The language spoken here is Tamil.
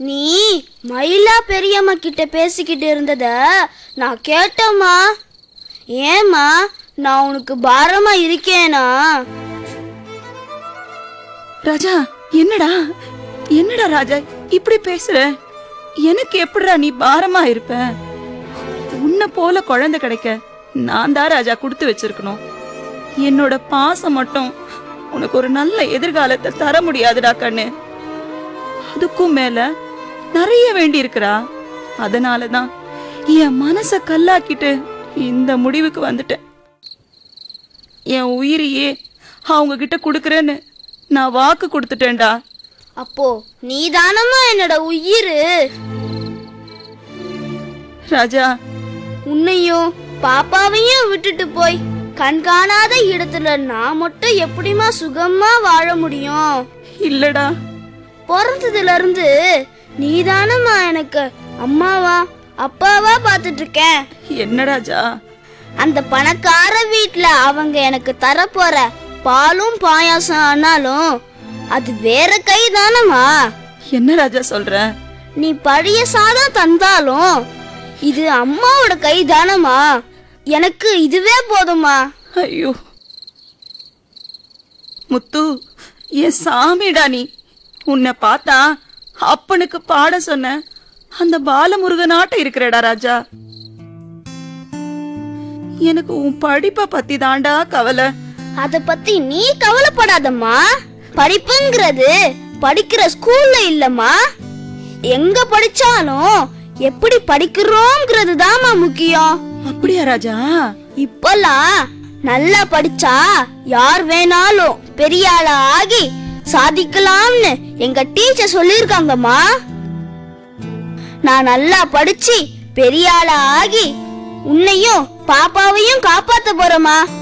நீ மயிலா பெரியம்மா கிட்ட பேசிக்கிட்டு இருந்தத நான் கேட்டேம்மா ஏம்மா நான் உனக்கு பாரமா இருக்கேனா ராஜா என்னடா என்னடா ராஜா இப்படி பேசுற எனக்கு எப்படிடா நீ பாரமா இருப்ப உன்னை போல குழந்தை கிடைக்க நான் தான் ராஜா கொடுத்து வச்சிருக்கணும் என்னோட பாசம் மட்டும் உனக்கு ஒரு நல்ல எதிர்காலத்தை தர முடியாதுடா கண்ணு அதுக்கும் மேல நிறைய வேண்டி இருக்கிறா அதனாலதான் என் மனச கல்லாக்கிட்டு இந்த முடிவுக்கு வந்துட்டேன் என் உயிரையே அவங்க கிட்ட கொடுக்கறேன்னு நான் வாக்கு கொடுத்துட்டேன்டா அப்போ நீ தானம்மா என்னோட உயிர் ராஜா உன்னையும் பாப்பாவையும் விட்டுட்டு போய் கண்காணாத இடத்துல நான் மட்டும் எப்படிம்மா சுகமா வாழ முடியும் இல்லடா பிறந்ததுல இருந்து நீ தானம்மா எனக்கு அம்மாவா அப்பாவா பார்த்துட்டு இருக்கேன் என்ன ராஜா அந்த பணக்கார வீட்ல அவங்க எனக்கு தரப்போற பாலும் பாயாசம் ஆனாலும் அது வேற கை தானம்மா என்ன ராஜா சொல்ற நீ பழைய சாதம் தந்தாலும் இது அம்மாவோட கை தானம்மா எனக்கு இதுவே போதுமா ஐயோ முத்து என் சாமிடா நீ உன்னை பார்த்தா அப்பனுக்கு பாட சொன்ன அந்த பாலமுருகனாட்ட இருக்கிறடா ராஜா எனக்கு உன் படிப்பை பத்தி தாண்டா கவலை அத பத்தி நீ கவலைப்படாதம்மா படிப்புங்கிறது படிக்கிற ஸ்கூல்ல இல்லம்மா எங்க படிச்சாலும் எப்படி படிக்கிறோங்கிறது தாம்மா முக்கியம் அப்படியா ராஜா இப்பெல்லாம் நல்லா படிச்சா யார் வேணாலும் பெரிய ஆளா ஆகி சாதிக்கலாம்னு எங்க டீச்சர் சொல்லிருக்காங்கம்மா நான் நல்லா படிச்சு பெரிய ஆளா ஆகி உன்னையும் பாப்பாவையும் காப்பாத்த போறேம்மா